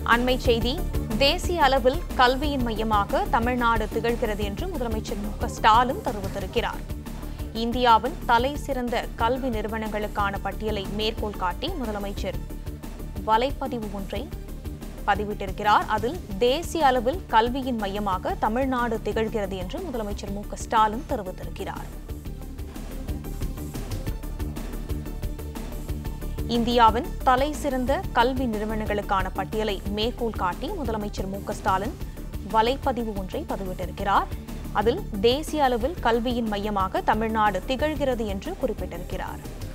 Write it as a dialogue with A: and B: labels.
A: அண்மை செய்தி தேசிய அளவில் கல்வியின் மையமாக தமிழ்நாடு திகழ்கிறது என்று முதலமைச்சர் மு க ஸ்டாலின் தெரிவித்திருக்கிறார் இந்தியாவின் தலை சிறந்த கல்வி நிறுவனங்களுக்கான பட்டியலை மேற்கோள் காட்டி முதலமைச்சர் வலைப்பதிவு ஒன்றை பதிவிட்டிருக்கிறார் அதில் தேசிய அளவில் கல்வியின் மையமாக தமிழ்நாடு திகழ்கிறது என்று முதலமைச்சர் மு க ஸ்டாலின் தெரிவித்திருக்கிறார் இந்தியாவின் தலை சிறந்த கல்வி நிறுவனங்களுக்கான பட்டியலை மேற்கோள் காட்டி முதலமைச்சர் மு க ஸ்டாலின் வலைப்பதிவு ஒன்றை பதிவிட்டிருக்கிறார் அதில் தேசிய அளவில் கல்வியின் மையமாக தமிழ்நாடு திகழ்கிறது என்று குறிப்பிட்டிருக்கிறார்